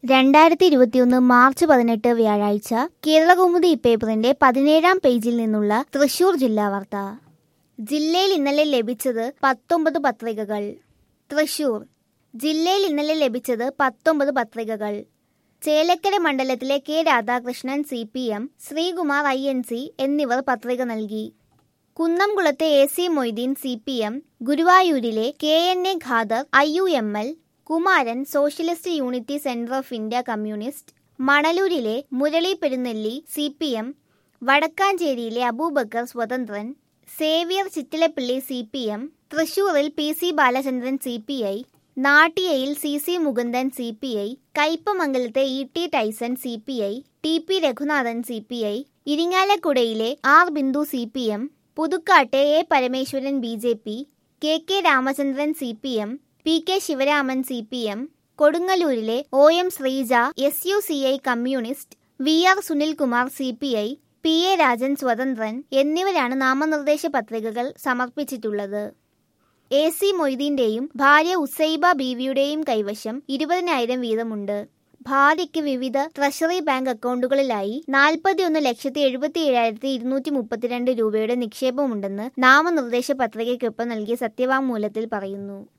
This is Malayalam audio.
രണ്ടായിരത്തി ഇരുപത്തിയൊന്ന് മാർച്ച് പതിനെട്ട് വ്യാഴാഴ്ച കേരളകൗമുദി പേപ്പറിന്റെ പതിനേഴാം പേജിൽ നിന്നുള്ള തൃശൂർ ജില്ലാ വാർത്ത ജില്ലയിൽ ഇന്നലെ ലഭിച്ചത് പത്തൊമ്പത് പത്രികകൾ തൃശൂർ ജില്ലയിൽ ഇന്നലെ ലഭിച്ചത് പത്തൊമ്പത് പത്രികകൾ ചേലക്കര മണ്ഡലത്തിലെ K Radhakrishnan C P M Sreekumar I N C എന്നിവർ പത്രിക നൽകി കുന്നംകുളത്തെ A C Moideen C P M ഗുരുവായൂരിലെ K N A Khader I U M L Kumaran Socialist Unity Centre of India Communist മണലൂരിലെ Murali Perunelli C P M വടക്കാഞ്ചേരിയിലെ അബൂബക്കർ സ്വതന്ത്രൻ Xavier Chittilappilly C P M തൃശൂരിൽ P C Balachandran C P I നാട്ടിയയിൽ C C Mukundan C P I കയ്പമംഗലത്തെ E T Tyson C P I T P Raghunathan C P I ഇരിങ്ങാലക്കുടയിലെ R Bindu C P M പുതുക്കാട്ടെ A Parameswaran B J P K K Ramachandran C P M P K Sivaraman C P M കൊടുങ്ങല്ലൂരിലെ O M Sreeja S U C I Communist V R Sunilkumar C P I P A Rajan സ്വതന്ത്രൻ എന്നിവരാണ് നാമനിർദ്ദേശ പത്രികകൾ സമർപ്പിച്ചിട്ടുള്ളത് എ സി മൊയ്തീന്റെയും ഭാര്യ ഉസൈബ ബീവിയുടെയും കൈവശം ഇരുപതിനായിരം വീതമുണ്ട് ഭാര്യയ്ക്ക് വിവിധ ട്രഷറി ബാങ്ക് അക്കൗണ്ടുകളിലായി നാൽപ്പത്തിയൊന്ന് ലക്ഷത്തി എഴുപത്തി ഏഴായിരത്തി ഇരുന്നൂറ്റി മുപ്പത്തിരണ്ട് രൂപയുടെ നിക്ഷേപമുണ്ടെന്ന് നാമനിർദ്ദേശ പത്രികയ്ക്കൊപ്പം നൽകിയ സത്യവാങ്മൂലത്തിൽ പറയുന്നു